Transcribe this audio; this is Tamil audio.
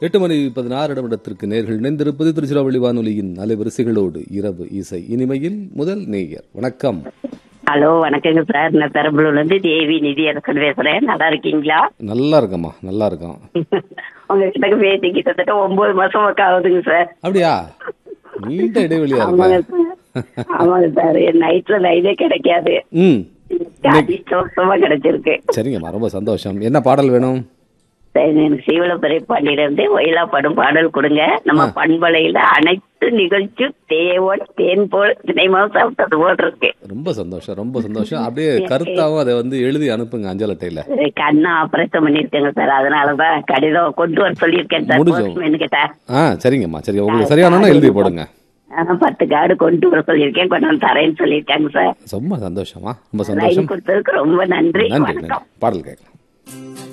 எட்டு மணி பதினாறு நிமிடத்திற்கு நேர்கள் இணைந்திருப்பது திருச்சிராவள்ளி வானொலியின் அலைவரிசைகளோடு இரவு இசை இனிமையில் முதல் நேயர் வணக்கம் ஹலோ வணக்கங்க சார் நான் பெரம்பலூர்ல இருந்து தேவி நிதியரசன் பேசுறேன் நல்லா இருக்கீங்களா நல்லா இருக்கம்மா நல்லா இருக்கோம் உங்ககிட்ட பேசி கிட்டத்தட்ட ஒன்பது மாசம் ஒர்க் ஆகுதுங்க சார் அப்படியா நீண்ட இடைவெளியா ஆமாங்க இருக்க சார் ஆமாங்க சார் நைட்ல லைனே கிடைக்காது ம் அதிர்ஷ்டமா கிடைச்சிருக்கு சரிங்கம்மா ரொம்ப சந்தோஷம் என்ன பாடல் வேணும் சரி, எனக்கு சீவலப்பறை பாண்டியில இருந்து ஒயிலா படும் பாடல் கொடுங்க நம்ம பண்பலையில அனைத்து நிகழ்ச்சி தேவன் தேன் போல் தினைமாவும் சாப்பிட்டது போல் இருக்கு ரொம்ப சந்தோஷம் ரொம்ப சந்தோஷம் அப்படியே கருத்தாவும் அதை வந்து எழுதி அனுப்புங்க அஞ்சல் அட்டையில கண்ணா ஆபரேஷன் பண்ணிருக்கேங்க சார் அதனாலதான் கடிதம் கொண்டு வர சொல்லியிருக்கேன் சார் முடிஞ்சோம். postman கிட்ட ஆ சரிங்கம்மா சரி உங்களுக்கு சரியானோன்னா எழுதி போடுங்க ஆனா, பத்து கார்டு கொண்டு வர சொல்லியிருக்கேன் கொண்டு வந்து தரேன்னு சொல்லியிருக்காங்க சார் ரொம்ப சந்தோஷமா ரொம்ப லைன் சந்தோஷம் கொடுத்ததுக்கு ரொம்ப நன்றி நன்றி நன்றி வணக்கம் பாடல் கேட்கலாம்